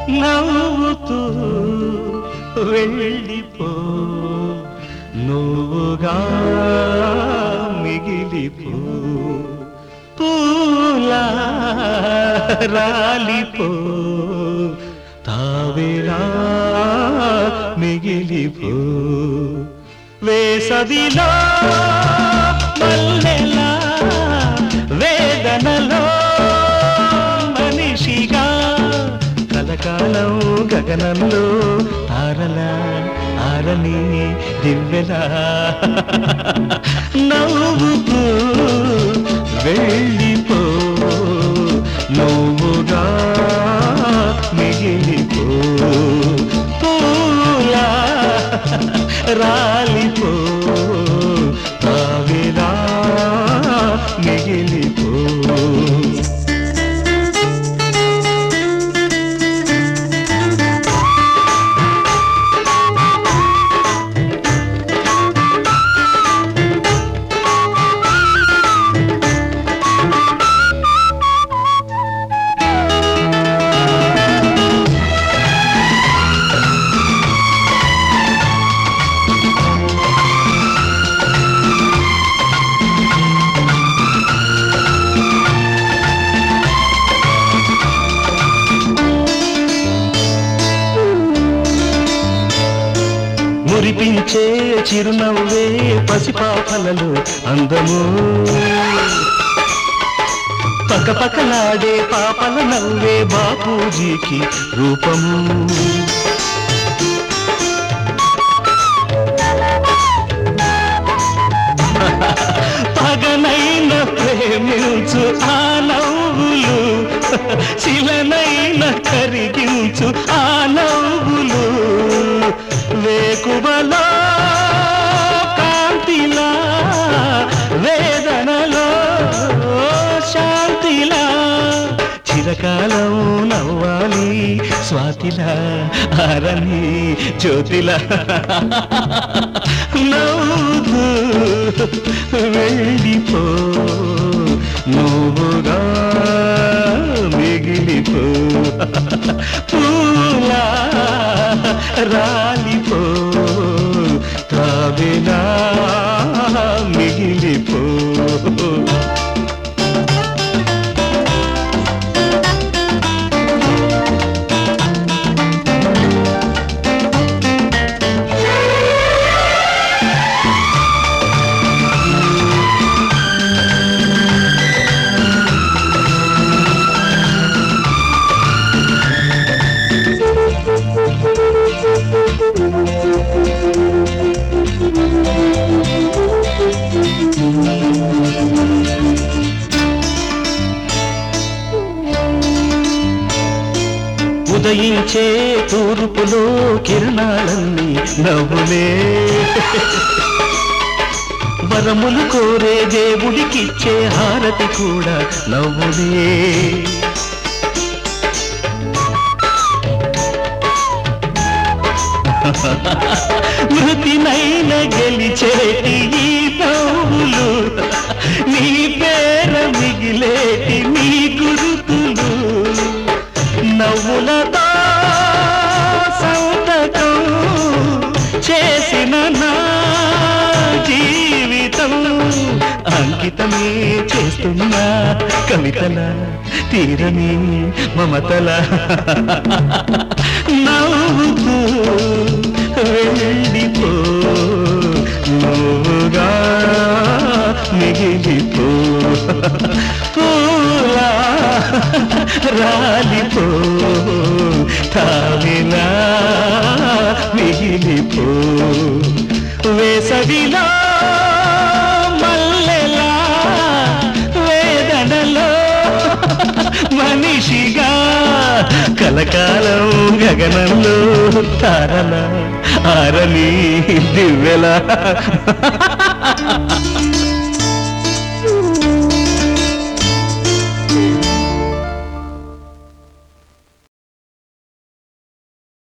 నవ్వుతూ వెళ్ళిపో నువ్వుగా మిగిలిపో పూలా రాలిపో తావేలా మిగిలిపో వేసవిలో మల్లెలా వేదనలో మనిషిగా కలకాలం గగనంలో తారలా ఆరని దివ్యలా నవ్వుతూ వెళ్ళిపో నువ్వుగా మిగిలిపో పూలా రాలిపో తావిలా మిగిలిపో మురిపించే చిరునవ్వే పసిపాపలలో అందము పక్కపక్కలాడే పాపల నవ్వే బాపూజీకి రూపము పగనైన ప్రేమించు ఆ నవ్వులు శిలనైన కరిగించు ఆ నవ్వులు వేకువలో కాంతిలా వేదనలో శాంతిలా చిరకాలం నవ్వాలి స్వాతిలా ఆరని జ్యోతిలా నవ్వుతూ వెళ్ళిపో నువ్వుగా మిగిలిపో పూలా రాలిపో తావిలా మిగిలిపో ఉదయించే తూర్పులో కిరణాలన్నీ నవ్వులే వరములు కోరే దేవుడికిచ్చే హారతి కూడా నవ్వులే మృతినైన గెలిచేటి ఈ నవ్వులు నీ పేర మిగిలేటి నీ గురుతులు నవ్వులతో సంతకం చేసిన నా జీవితం అంకితమే చేస్తున్నా కవితల తీరని మమతల నవ్వుతూ వెళ్ళిపో నువ్వుగా మిగిలిపో పూలా రాలిపో తావిలా మిగిలిపో వేసవిలో మల్లెలా వేదనలో మనిషిగా కలకాలం గగనంలో తారల ఆరని దివ్యలా